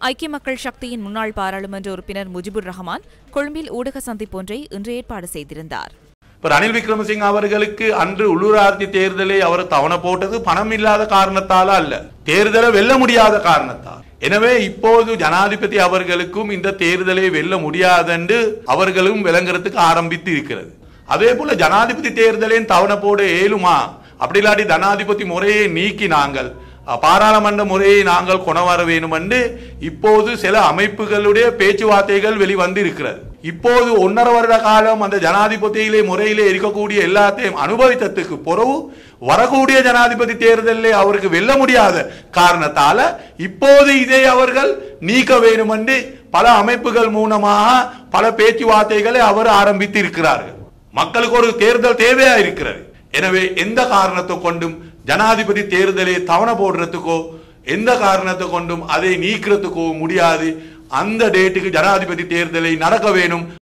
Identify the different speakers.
Speaker 1: ஐக்கிய மக்கள் சக்தியின் முன்னாள் பாராளுமன்ற உறுப்பினர் முஜிபுர் ரஹ்மான் கொழும்பில் ஊடக சந்திப்பொன்றை இன்று ஏற்பாடு செய்திருந்தார்
Speaker 2: இப்ப ரணில் விக்ரமசிங்க அவர்களுக்கு அன்று உள்ளூராட்சி தேர்தலை அவர் தவணை போட்டது பணம் இல்லாத காரணத்தால அல்ல தேர்தலை வெல்ல முடியாத காரணத்தால் எனவே இப்போது ஜனாதிபதி அவர்களுக்கும் இந்த தேர்தலை வெல்ல முடியாதென்று அவர்களும் விளங்குறதுக்கு ஆரம்பித்து இருக்கிறது அதே போல ஜனாதிபதி தேர்தலையும் தவணை போட இயலுமா அப்படி இல்லாட்டி ஜனாதிபதி முறையை நீக்கி நாங்கள் அஹ், பாராளுமன்ற முறையை நாங்கள் கொண வர வேணும் என்று இப்போது சில அமைப்புகளுடைய பேச்சுவார்த்தைகள் வெளிவந்து இருக்கிறது இப்போது ஒன்றரை வருட காலம் அந்த ஜனாதிபதியிலே முறையிலே இருக்கக்கூடிய எல்லாத்தையும் அனுபவித்ததுக்கு பிறகு வரக்கூடிய ஜனாதிபதி தேர்தலில் அவருக்கு வெல்ல முடியாத காரணத்தால இப்போது இதை அவர்கள் நீக்க வேண்டும் என்று பல அமைப்புகள் மூலமாக பல பேச்சுவார்த்தைகளை அவர் ஆரம்பித்து இருக்கிறார்கள் மக்களுக்கு ஒரு தேர்தல் தேவையா இருக்கிறது எனவே எந்த காரணத்தை கொண்டும் ஜனாதிபதி தேர்தலை தவணை போடுறதுக்கோ எந்த காரணத்தை கொண்டும் அதை நீக்கிறதுக்கோ முடியாது அந்த டேட்டுக்கு ஜனாதிபதி தேர்தலை நடக்க வேணும்